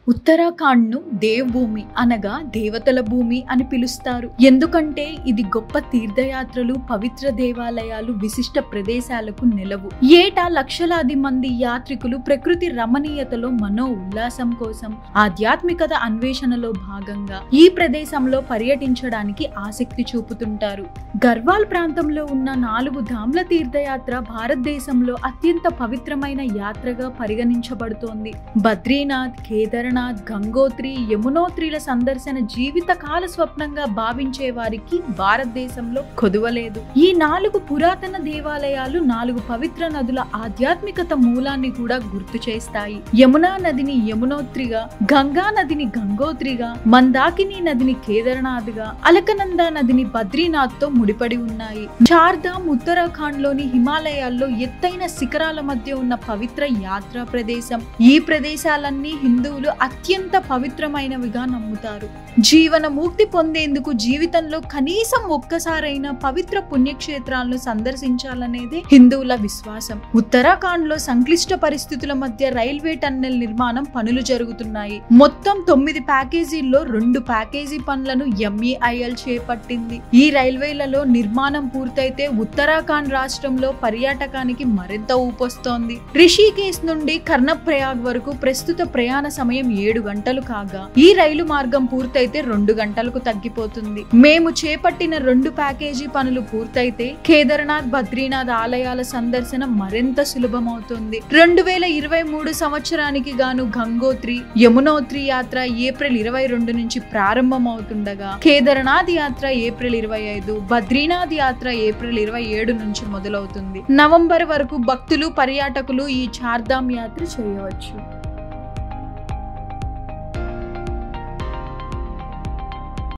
ఉత్తరాఖండ్ను దేవ్భూమి అనగా దేవతల భూమి అని పిలుస్తారు ఎందుకంటే ఇది గొప్ప తీర్థయాత్రలు పవిత్ర దేవాలయాలు విశిష్ట ప్రదేశాలకు నెలవు ఏటా లక్షలాది మంది యాత్రికులు ప్రకృతి రమణీయతలో మనో ఉల్లాసం కోసం ఆధ్యాత్మికత అన్వేషణలో భాగంగా ఈ ప్రదేశంలో పర్యటించడానికి ఆసక్తి చూపుతుంటారు గర్వాల్ ప్రాంతంలో ఉన్న నాలుగు ధామ్ల తీర్థయాత్ర భారతదేశంలో అత్యంత పవిత్రమైన యాత్రగా పరిగణించబడుతోంది బద్రీనాథ్ కేదార్నాథ్ గంగోత్రి యమునోత్రిల సందర్శన జీవిత కాల స్వప్నంగా భావించే వారికి భారతదేశంలో కొదువలేదు ఈ నాలుగు పురాతన దేవాలయాలు నాలుగు పవిత్ర నదుల ఆధ్యాత్మికత మూలాన్ని కూడా గుర్తు చేస్తాయి యమునా నదిని యమునోత్రిగా గంగా నదిని గంగోత్రిగా మందాకిని నదిని కేదార్నాథ్గా అలకనంద నదిని బద్రీనాథ్ తో ముడిపడి ఉన్నాయి చార్ధామ్ ఉత్తరాఖండ్ లోని హిమాలయాల్లో ఎత్తైన శిఖరాల మధ్య ఉన్న పవిత్ర యాత్రా ప్రదేశం ఈ ప్రదేశాలన్నీ హిందువులు అత్యంత పవిత్రమైనవిగా నమ్ముతారు జీవన ముక్తి పొందేందుకు జీవితంలో కనీసం ఒక్కసారైనా పవిత్ర పుణ్యక్షేత్రాలను సందర్శించాలనేదే హిందువుల విశ్వాసం ఉత్తరాఖండ్ లో సంక్లిష్ట పరిస్థితుల మధ్య రైల్వే టన్నెల్ నిర్మాణం పనులు జరుగుతున్నాయి మొత్తం తొమ్మిది ప్యాకేజీల్లో రెండు ప్యాకేజీ పనులను ఎంఈఐఎల్ చేపట్టింది ఈ రైల్వేలలో నిర్మాణం పూర్తయితే ఉత్తరాఖండ్ రాష్ట్రంలో పర్యాటకానికి మరింత ఊపొస్తోంది రిషికేశ్ నుండి కర్ణప్రయాగ్ వరకు ప్రస్తుత ప్రయాణ సమయం ఏడు గంటలు కాగా ఈ రైలు మార్గం పూర్తయితే రెండు గంటలకు తగ్గిపోతుంది మేము చేపట్టిన రెండు ప్యాకేజీ పనులు పూర్తయితే కేదార్నాథ్ బద్రీనాథ్ ఆలయాల సందర్శన మరింత సులభమవుతుంది రెండు వేల ఇరవై మూడు సంవత్సరానికి గాను గంగోత్రి యమునోత్రి యాత్ర ఏప్రిల్ ఇరవై రెండు నుంచి ప్రారంభమవుతుండగా కేదార్నాథ్ యాత్ర ఏప్రిల్ ఇరవై ఐదు బద్రీనాథ్ యాత్ర ఏప్రిల్ ఇరవై ఏడు నుంచి మొదలవుతుంది నవంబర్ వరకు భక్తులు పర్యాటకులు ఈ చార్ధామ్ యాత్ర చేయవచ్చు